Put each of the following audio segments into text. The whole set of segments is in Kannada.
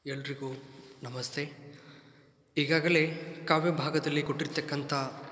ಎಲ್ರಿಗೂ ನಮಸ್ತೆ ಈಗಾಗಲೇ ಕಾವ್ಯ ಭಾಗದಲ್ಲಿ ಕೊಟ್ಟಿರ್ತಕ್ಕಂಥ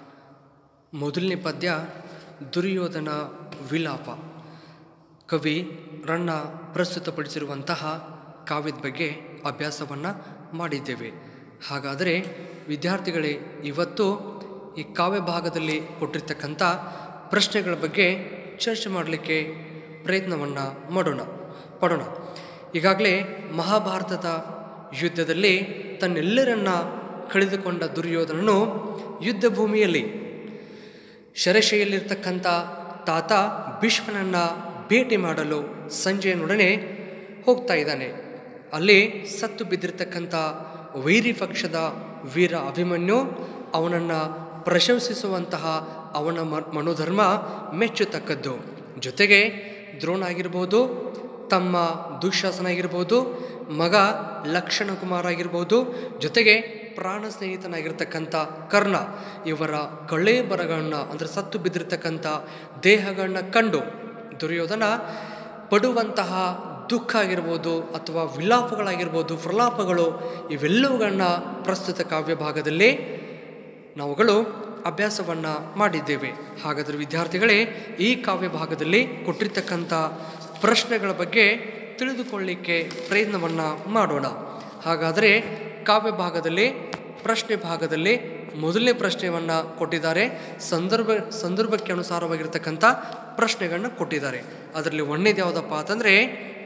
ಮೊದಲನೇ ಪದ್ಯ ದುರ್ಯೋಧನ ವಿಲಾಪ ಕವಿ ರಣ್ಣ ಪ್ರಸ್ತುತಪಡಿಸಿರುವಂತಹ ಕಾವ್ಯದ ಬಗ್ಗೆ ಅಭ್ಯಾಸವನ್ನು ಮಾಡಿದ್ದೇವೆ ಹಾಗಾದರೆ ವಿದ್ಯಾರ್ಥಿಗಳೇ ಇವತ್ತು ಈ ಕಾವ್ಯ ಭಾಗದಲ್ಲಿ ಕೊಟ್ಟಿರ್ತಕ್ಕಂಥ ಪ್ರಶ್ನೆಗಳ ಬಗ್ಗೆ ಚರ್ಚೆ ಮಾಡಲಿಕ್ಕೆ ಪ್ರಯತ್ನವನ್ನು ಮಾಡೋಣ ಪಡೋಣ ಈಗಾಗಲೇ ಮಹಾಭಾರತದ ಯುದ್ಧದಲ್ಲಿ ತನ್ನೆಲ್ಲರನ್ನ ಕಳೆದುಕೊಂಡ ದುರ್ಯೋಧನನು ಯುದ್ಧ ಭೂಮಿಯಲ್ಲಿ ಶರಶೆಯಲ್ಲಿರ್ತಕ್ಕಂಥ ತಾತ ಭೀಷ್ಮನನ್ನು ಭೇಟಿ ಮಾಡಲು ಸಂಜಯನೊಡನೆ ಹೋಗ್ತಾ ಇದ್ದಾನೆ ಅಲ್ಲಿ ಸತ್ತು ಬಿದ್ದಿರ್ತಕ್ಕಂಥ ವೈರಿ ಪಕ್ಷದ ವೀರ ಅಭಿಮನ್ಯು ಅವನನ್ನು ಪ್ರಶಂಸಿಸುವಂತಹ ಅವನ ಮ- ಮನೋಧರ್ಮ ಮೆಚ್ಚತಕ್ಕದ್ದು ಜೊತೆಗೆ ದ್ರೋಣ ಆಗಿರ್ಬೋದು ತಮ್ಮ ದುಶ್ಯಾಸನ ಆಗಿರ್ಬೋದು ಮಗ ಲಕ್ಷಣ ಕುಮಾರ್ ಆಗಿರ್ಬೋದು ಜೊತೆಗೆ ಪ್ರಾಣ ಸ್ನೇಹಿತನಾಗಿರ್ತಕ್ಕಂಥ ಕರ್ಣ ಇವರ ಕಳೆ ಬರಗಳನ್ನ ಅಂದರೆ ಸತ್ತು ಬಿದ್ದಿರ್ತಕ್ಕಂಥ ದೇಹಗಳನ್ನ ಕಂಡು ದುರ್ಯೋಧನ ಪಡುವಂತಹ ದುಃಖ ಆಗಿರ್ಬೋದು ಅಥವಾ ವಿಲಾಪಗಳಾಗಿರ್ಬೋದು ಪ್ರಲಾಪಗಳು ಇವೆಲ್ಲವುಗಳನ್ನ ಪ್ರಸ್ತುತ ಕಾವ್ಯ ಭಾಗದಲ್ಲಿ ನಾವುಗಳು ಅಭ್ಯಾಸವನ್ನು ಮಾಡಿದ್ದೇವೆ ಹಾಗಾದರೆ ವಿದ್ಯಾರ್ಥಿಗಳೇ ಈ ಕಾವ್ಯ ಭಾಗದಲ್ಲಿ ಕೊಟ್ಟಿರ್ತಕ್ಕಂಥ ಪ್ರಶ್ನೆಗಳ ಬಗ್ಗೆ ತಿಳಿದುಕೊಳ್ಳಿಕ್ಕೆ ಪ್ರಯತ್ನವನ್ನು ಮಾಡೋಣ ಹಾಗಾದರೆ ಕಾವ್ಯ ಭಾಗದಲ್ಲಿ ಪ್ರಶ್ನೆ ಭಾಗದಲ್ಲಿ ಮೊದಲನೇ ಪ್ರಶ್ನೆಯನ್ನು ಕೊಟ್ಟಿದ್ದಾರೆ ಸಂದರ್ಭ ಸಂದರ್ಭಕ್ಕೆ ಅನುಸಾರವಾಗಿರ್ತಕ್ಕಂಥ ಪ್ರಶ್ನೆಗಳನ್ನ ಕೊಟ್ಟಿದ್ದಾರೆ ಅದರಲ್ಲಿ ಒಂದೇದು ಯಾವುದಪ್ಪ ಅಂತಂದರೆ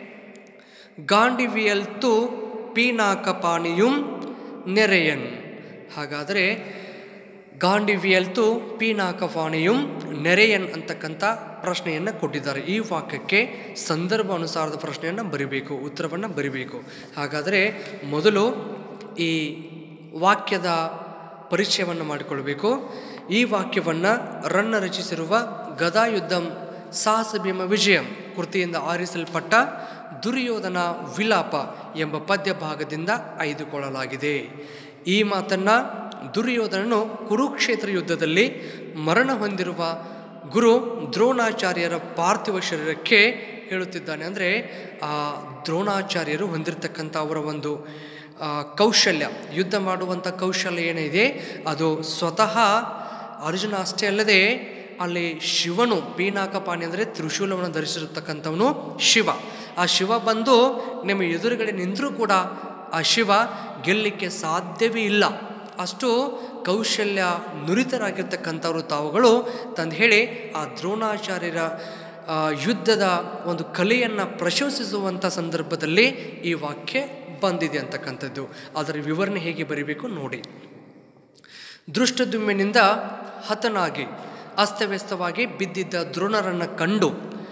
ಗಾಂಡಿವಿಯಲ್ತು ಪೀನಾಕಪಾಣಿಯುಂ ನೆರೆಯನ್ ಹಾಗಾದರೆ ಗಾಂಡಿವಿಯಲ್ತು ಪೀನಾಕಪಾಣಿಯುಂ ನೆರೆಯನ್ ಅಂತಕ್ಕಂಥ ಪ್ರಶ್ನೆಯನ್ನು ಕೊಟ್ಟಿದ್ದಾರೆ ಈ ವಾಕ್ಯಕ್ಕೆ ಸಂದರ್ಭ ಅನುಸಾರದ ಪ್ರಶ್ನೆಯನ್ನು ಬರಿಬೇಕು ಉತ್ತರವನ್ನು ಬರಿಬೇಕು ಹಾಗಾದರೆ ಮೊದಲು ಈ ವಾಕ್ಯದ ಪರಿಚಯವನ್ನು ಮಾಡಿಕೊಳ್ಬೇಕು ಈ ವಾಕ್ಯವನ್ನು ರನ್ನ ರಚಿಸಿರುವ ಗದಾಯುದ್ಧಂ ಸಾಹಸ ಭೀಮ ವಿಜಯಂ ಕೃತಿಯಿಂದ ಆರಿಸಲ್ಪಟ್ಟ ದುರ್ಯೋಧನ ವಿಲಾಪ ಎಂಬ ಪದ್ಯ ಭಾಗದಿಂದ ಆಯ್ದುಕೊಳ್ಳಲಾಗಿದೆ ಈ ಮಾತನ್ನು ದುರ್ಯೋಧನನು ಕುರುಕ್ಷೇತ್ರ ಯುದ್ಧದಲ್ಲಿ ಮರಣ ಹೊಂದಿರುವ ಗುರು ದ್ರೋಣಾಚಾರ್ಯರ ಪಾರ್ಥಿವ ಶರೀರಕ್ಕೆ ಹೇಳುತ್ತಿದ್ದಾನೆ ಅಂದರೆ ಆ ದ್ರೋಣಾಚಾರ್ಯರು ಹೊಂದಿರತಕ್ಕಂಥ ಅವರ ಒಂದು ಆ, ಕೌಶಲ್ಯ ಯುದ್ಧ ಮಾಡುವಂಥ ಕೌಶಲ್ಯ ಏನಿದೆ ಅದು ಸ್ವತಃ ಅರ್ಜುನ ಅಷ್ಟೇ ಅಲ್ಲದೆ ಅಲ್ಲಿ ಶಿವನು ಪೀನಾಕಪಾಣಿ ಅಂದರೆ ತ್ರಿಶೂಲವನ್ನು ಧರಿಸಿರತಕ್ಕಂಥವನು ಶಿವ ಆ ಶಿವ ಬಂದು ನಿಮ್ಮ ಎದುರುಗಡೆ ನಿಂತರೂ ಕೂಡ ಆ ಶಿವ ಗೆಲ್ಲಲಿಕ್ಕೆ ಸಾಧ್ಯವೇ ಇಲ್ಲ ಅಷ್ಟು ಕೌಶಲ್ಯ ನುರಿತರಾಗಿರ್ತಕ್ಕಂಥವ್ರು ತಾವುಗಳು ತಂದು ಹೇಳಿ ಆ ದ್ರೋಣಾಚಾರ್ಯರ ಆ, ಯುದ್ಧದ ಒಂದು ಕಲೆಯನ್ನು ಪ್ರಶಂಸಿಸುವಂಥ ಸಂದರ್ಭದಲ್ಲಿ ಈ ವಾಕ್ಯ ಬಂದಿದೆ ಅಂತಕ್ಕಂಥದ್ದು ಅದರ ವಿವರಣೆ ಹೇಗೆ ಬರೀಬೇಕು ನೋಡಿ ದೃಷ್ಟದುಮ್ಮಿನಿಂದ ಹತನಾಗಿ ಅಸ್ತವ್ಯಸ್ತವಾಗಿ ಬಿದ್ದಿದ್ದ ದ್ರೋಣರನ್ನು ಕಂಡು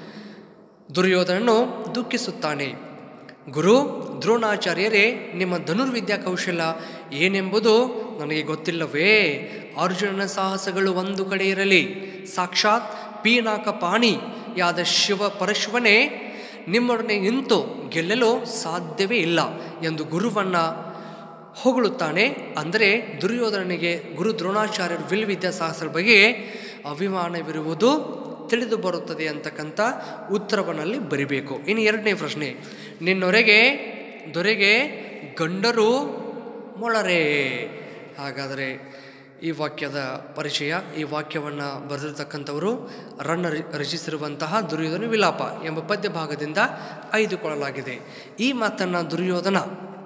ದುರ್ಯೋಧನನು ದುಃಖಿಸುತ್ತಾನೆ ಗುರು ದ್ರೋಣಾಚಾರ್ಯರೇ ನಿಮ್ಮ ಧನುರ್ವಿದ್ಯಾ ಕೌಶಲ್ಯ ಏನೆಂಬುದು ನನಗೆ ಗೊತ್ತಿಲ್ಲವೇ ಅರ್ಜುನನ ಸಾಹಸಗಳು ಒಂದು ಕಡೆ ಇರಲಿ ಸಾಕ್ಷಾತ್ ಪೀನಾಕ ಪಾಣಿಯಾದ ಶಿವ ಪರಶಿವನೇ ನಿಮ್ಮೊಡನೆ ನಿಂತು ಗೆಲ್ಲಲು ಸಾಧ್ಯವೇ ಇಲ್ಲ ಎಂದು ಗುರುವನ್ನು ಹೊಗಳುತ್ತಾನೆ ಅಂದರೆ ದುರ್ಯೋಧನನಿಗೆ ಗುರು ದ್ರೋಣಾಚಾರ್ಯರ ವಿಲ್ ವಿದ್ಯಾಸಾಹಸರ ಬಗ್ಗೆ ಅಭಿಮಾನವಿರುವುದು ತಿಳಿದು ಬರುತ್ತದೆ ಅಂತಕ್ಕಂಥ ಉತ್ತರವನ್ನಲ್ಲಿ ಬರಿಬೇಕು ಇನ್ನು ಎರಡನೇ ಪ್ರಶ್ನೆ ನಿನ್ನೊರೆಗೆ ದೊರೆಗೆ ಗಂಡರು ಮೊಳರೇ ಹಾಗಾದರೆ ಈ ವಾಕ್ಯದ ಪರಿಚಯ ಈ ವಾಕ್ಯವನ್ನು ಬರೆದಿರ್ತಕ್ಕಂಥವರು ರನ್ನ ರ- ರಚಿಸಿರುವಂತಹ ದುರ್ಯೋಧನ ವಿಲಾಪ ಎಂಬ ಪದ್ಯ ಭಾಗದಿಂದ ಆಯ್ದುಕೊಳ್ಳಲಾಗಿದೆ ಈ ಮಾತನ್ನು ದುರ್ಯೋಧನ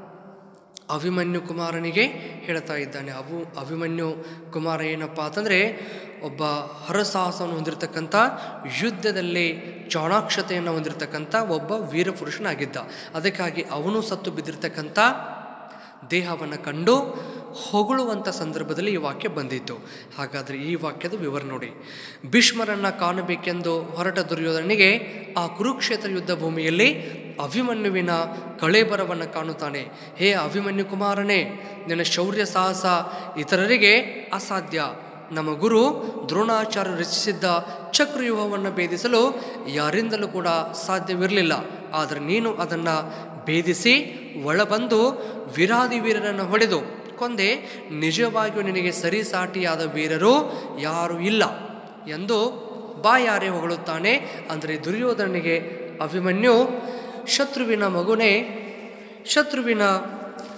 ಅಭಿಮನ್ಯು ಕುಮಾರನಿಗೆ ಹೇಳ್ತಾ ಇದ್ದಾನೆ ಅಭು ಅಭಿಮನ್ಯು ಕುಮಾರ ಏನಪ್ಪ ಅಂತಂದರೆ ಒಬ್ಬ ಹರಸಾಹಸವನ್ನು ಹೊಂದಿರತಕ್ಕಂಥ ಯುದ್ಧದಲ್ಲಿ ಚಾಣಾಕ್ಷತೆಯನ್ನು ಹೊಂದಿರತಕ್ಕಂಥ ಒಬ್ಬ ವೀರಪುರುಷನಾಗಿದ್ದ ಅದಕ್ಕಾಗಿ ಅವನು ಸತ್ತು ಬಿದ್ದಿರ್ತಕ್ಕಂಥ ದೇಹವನ್ನು ಕಂಡು ಹೊಗಳುವಂಥ ಸಂದರ್ಭದಲ್ಲಿ ಈ ವಾಕ್ಯ ಬಂದಿತ್ತು ಹಾಗಾದರೆ ಈ ವಾಕ್ಯದ ವಿವರ ನೋಡಿ ಭೀಷ್ಮರನ್ನು ಕಾಣಬೇಕೆಂದು ಹೊರಟ ದುರ್ಯೋಧನಿಗೆ ಆ ಕುರುಕ್ಷೇತ್ರ ಯುದ್ಧ ಭೂಮಿಯಲ್ಲಿ ಅಭಿಮನ್ಯುವಿನ ಕಳೇಬರವನ್ನು ಕಾಣುತ್ತಾನೆ ಹೇ ಅಭಿಮನ್ಯು ಕುಮಾರನೇ ನಿನ್ನ ಶೌರ್ಯ ಸಾಹಸ ಇತರರಿಗೆ ಅಸಾಧ್ಯ ನಮ್ಮ ಗುರು ದ್ರೋಣಾಚಾರ್ಯ ರಚಿಸಿದ್ದ ಚಕ್ರವ್ಯೂಹವನ್ನು ಭೇದಿಸಲು ಯಾರಿಂದಲೂ ಕೂಡ ಸಾಧ್ಯವಿರಲಿಲ್ಲ ಆದರೆ ನೀನು ಅದನ್ನು ಭೇದಿಸಿ ಒಳಬಂದು ವಿರಾದಿ ವೀರರನ್ನು ಹೊಡೆದು ಕೊಂದೆ ನಿಜವಾಗಿಯೂ ನಿನಗೆ ಸರಿಸಾಟಿಯಾದ ವೀರರು ಯಾರೂ ಇಲ್ಲ ಎಂದು ಬಾಯಾರೆ ಹೊಗಳುತ್ತಾನೆ ಅಂದರೆ ದುರ್ಯೋಧನಿಗೆ ಅಭಿಮನ್ಯು ಶತ್ರುವಿನ ಮಗುನೇ ಶತ್ರುವಿನ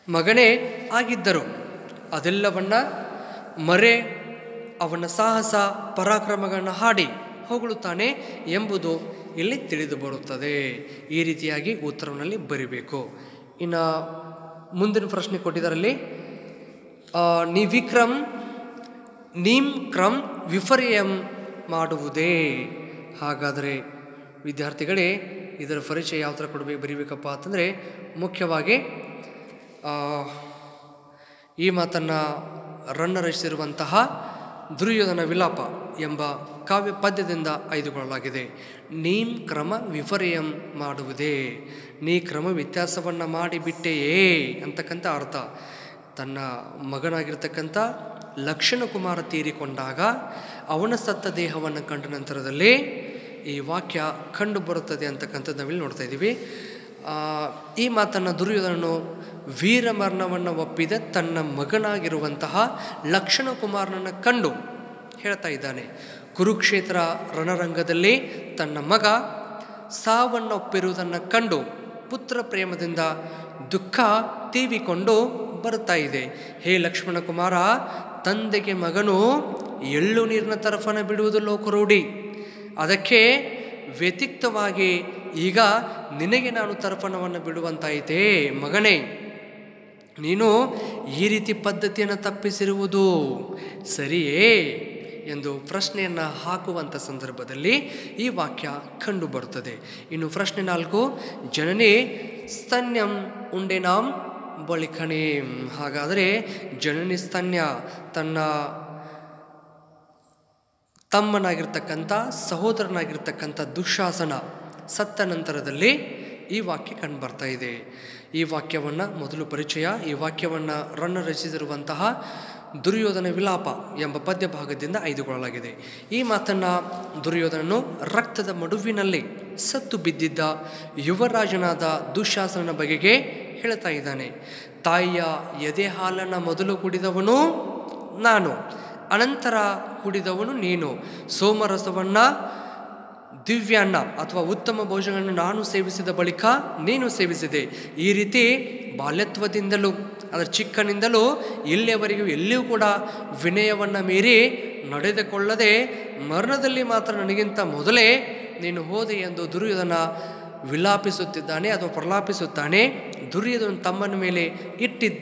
ಮಗನೇ ಆಗಿದ್ದರು ಅದೆಲ್ಲವನ್ನ ಮರೆ ಅವನ ಸಾಹಸ ಪರಾಕ್ರಮಗಳನ್ನು ಹಾಡಿ ಹೊಗಳುತ್ತಾನೆ ಎಂಬುದು ಇಲ್ಲಿ ತಿಳಿದು ಬರುತ್ತದೆ ಈ ರೀತಿಯಾಗಿ ಉತ್ತರವಿನಲ್ಲಿ ಬರಿಬೇಕು ಇನ್ನು ಮುಂದಿನ ಪ್ರಶ್ನೆ ಕೊಟ್ಟಿದ್ದಾರಲ್ಲಿ ಆ, ನಿವಿಕ್ರಮ್ ನೀಂ ಕ್ರಮ್ ವಿಫರ್ಯಂ ಮಾಡುವುದೇ ಹಾಗಾದರೆ ವಿದ್ಯಾರ್ಥಿಗಳೇ ಇದರ ಪರಿಚಯ ಯಾವ ಥರ ಕೊಡಬೇಕು ಬರೀಬೇಕಪ್ಪ ಅಂತಂದರೆ ಮುಖ್ಯವಾಗಿ ಆ, ಈ ಮಾತನ್ನು ರನ್ನ ರಚಿಸಿರುವಂತಹ ದುರ್ಯೋಧನ ವಿಲಾಪ ಎಂಬ ಕಾವ್ಯ ಪದ್ಯದಿಂದ ಆಯ್ದುಕೊಳ್ಳಲಾಗಿದೆ ನೀಂ ಕ್ರಮ ವಿಪರ್ಯಂ ಮಾಡುವುದೇ ನೀ ಕ್ರಮ ವ್ಯತ್ಯಾಸವನ್ನು ಮಾಡಿಬಿಟ್ಟೆಯೇ ಅಂತಕ್ಕಂಥ ಅರ್ಥ ತನ್ನ ಮಗನಾಗಿರ್ತಕ್ಕಂಥ ಲಕ್ಷಣ ಕುಮಾರ ತೀರಿಕೊಂಡಾಗ ಅವನ ಸತ್ತ ದೇಹವನ್ನು ಕಂಡ ನಂತರದಲ್ಲಿ ಈ ವಾಕ್ಯ ಕಂಡು ಬರುತ್ತದೆ ಅಂತಕ್ಕಂಥದ್ದು ನಾವಿಲ್ಲಿ ನೋಡ್ತಾ ಇದ್ದೀವಿ ಆ, ಈ ಮಾತನ್ನು ದುರ್ಯೋಧನನು ವೀರಮರಣವನ್ನು ಒಪ್ಪಿದ ತನ್ನ ಮಗನಾಗಿರುವಂತಹ ಲಕ್ಷಣ ಕುಮಾರನನ್ನು ಕಂಡು ಹೇಳ್ತಾ ಇದ್ದಾನೆ ಕುರುಕ್ಷೇತ್ರ ರಣರಂಗದಲ್ಲಿ ತನ್ನ ಮಗ ಸಾವನ್ನೊಪ್ಪಿರುವುದನ್ನು ಕಂಡು ಪುತ್ರ ಪ್ರೇಮದಿಂದ ದುಃಖ ತೀವಿಕೊಂಡು ಬರುತ್ತಾ ಇದೆ ಹೇ ಲಕ್ಷ್ಮಣ ಕುಮಾರ ತಂದೆಗೆ ಮಗನು ಎಳ್ಳು ನೀರಿನ ತರಫನ ಬಿಡುವುದು ಲೋಕರೂಢಿ ಅದಕ್ಕೆ ವ್ಯತಿಕ್ತವಾಗಿ ಈಗ ನಿನಗೆ ನಾನು ತರ್ಪಣವನ್ನು ಬಿಡುವಂತಾಯಿತೆ ಮಗನೇ ನೀನು ಈ ರೀತಿ ಪದ್ಧತಿಯನ್ನು ತಪ್ಪಿಸಿರುವುದು ಸರಿಯೇ ಎಂದು ಪ್ರಶ್ನೆಯನ್ನು ಹಾಕುವಂಥ ಸಂದರ್ಭದಲ್ಲಿ ಈ ವಾಕ್ಯ ಕಂಡು ಬರುತ್ತದೆ ಇನ್ನು ಪ್ರಶ್ನೆ ನಾಲ್ಕು ಜನನೇ ಸ್ತನ್ಯಂ ಉಂಡೆನಾಂ ಬಳಿಕಣೆ ಹಾಗಾದರೆ ಜನನಿ ಸ್ತನ್ಯ ತನ್ನ ತಮ್ಮನಾಗಿರ್ತಕ್ಕಂಥ ಸಹೋದರನಾಗಿರ್ತಕ್ಕಂಥ ದುಶಾಸನ ಸತ್ತ ನಂತರದಲ್ಲಿ ಈ ವಾಕ್ಯ ಕಂಡುಬರ್ತಾ ಇದೆ ಈ ವಾಕ್ಯವನ್ನು ಮೊದಲು ಪರಿಚಯ ಈ ವಾಕ್ಯವನ್ನು ರನ್ನ ರಚಿಸಿರುವಂತಹ ದುರ್ಯೋಧನ ವಿಲಾಪ ಎಂಬ ಪದ್ಯ ಭಾಗದಿಂದ ಆಯ್ದುಕೊಳ್ಳಲಾಗಿದೆ ಈ ಮಾತನ್ನು ದುರ್ಯೋಧನನು ರಕ್ತದ ಮಡುವಿನಲ್ಲಿ ಸತ್ತು ಬಿದ್ದಿದ್ದ ಯುವರಾಜನಾದ ದುಶಾಸನನ ಬಗೆಗೆ ಹೇಳ್ತಾ ಇದ್ದಾನೆ ತಾಯಿಯ ಎದೆ ಹಾಲನ್ನು ಮೊದಲು ಕುಡಿದವನು ನಾನು ಅನಂತರ ಕುಡಿದವನು ನೀನು ಸೋಮರಸವನ್ನು ದಿವ್ಯಾನ್ನ ಅಥವಾ ಉತ್ತಮ ಭೋಜನಗಳನ್ನು ನಾನು ಸೇವಿಸಿದ ಬಳಿಕ ನೀನು ಸೇವಿಸಿದೆ ಈ ರೀತಿ ಬಾಲ್ಯತ್ವದಿಂದಲೂ ಅದರ ಚಿಕ್ಕನಿಂದಲೂ ಇಲ್ಲಿಯವರೆಗೂ ಎಲ್ಲಿಯೂ ಕೂಡ ವಿನಯವನ್ನು ಮೀರಿ ನಡೆದುಕೊಳ್ಳದೆ ಮರಣದಲ್ಲಿ ಮಾತ್ರ ನನಗಿಂತ ಮೊದಲೇ ನೀನು ಹೋದೆ ಎಂದು ದುರ್ಯೋಧನ ವಿಲಾಪಿಸುತ್ತಿದ್ದಾನೆ ಅಥವಾ ಪ್ರಲಾಪಿಸುತ್ತಾನೆ ದುರ್ಯೋಧನ ತಮ್ಮನ ಮೇಲೆ ಇಟ್ಟಿದ್ದ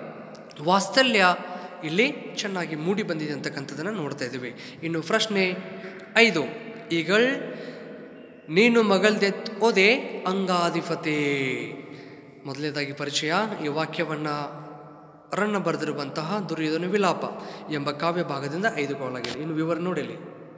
ವಾತ್ಸಲ್ಯ ಇಲ್ಲಿ ಚೆನ್ನಾಗಿ ಮೂಡಿ ಬಂದಿದೆ ಅಂತಕ್ಕಂಥದ್ದನ್ನು ನೋಡ್ತಾ ಇದ್ದೀವಿ ಇನ್ನು ಪ್ರಶ್ನೆ ಐದು ಈಗಳ್ ನೀನು ಮಗಳ್ದೆತ್ ಓದೆ ಅಂಗಾಧಿಪತೆ ಮೊದಲನೇದಾಗಿ ಪರಿಚಯ ಈ ವಾಕ್ಯವನ್ನು ರನ್ನ ಬರೆದಿರುವಂತಹ ದುರ್ಯೋಧನ ವಿಲಾಪ ಎಂಬ ಕಾವ್ಯ ಭಾಗದಿಂದ ಆಯ್ದುಕೊಳ್ಳಲಾಗಿದೆ ಇನ್ನು ವಿವರ ನೋಡಿಲಿ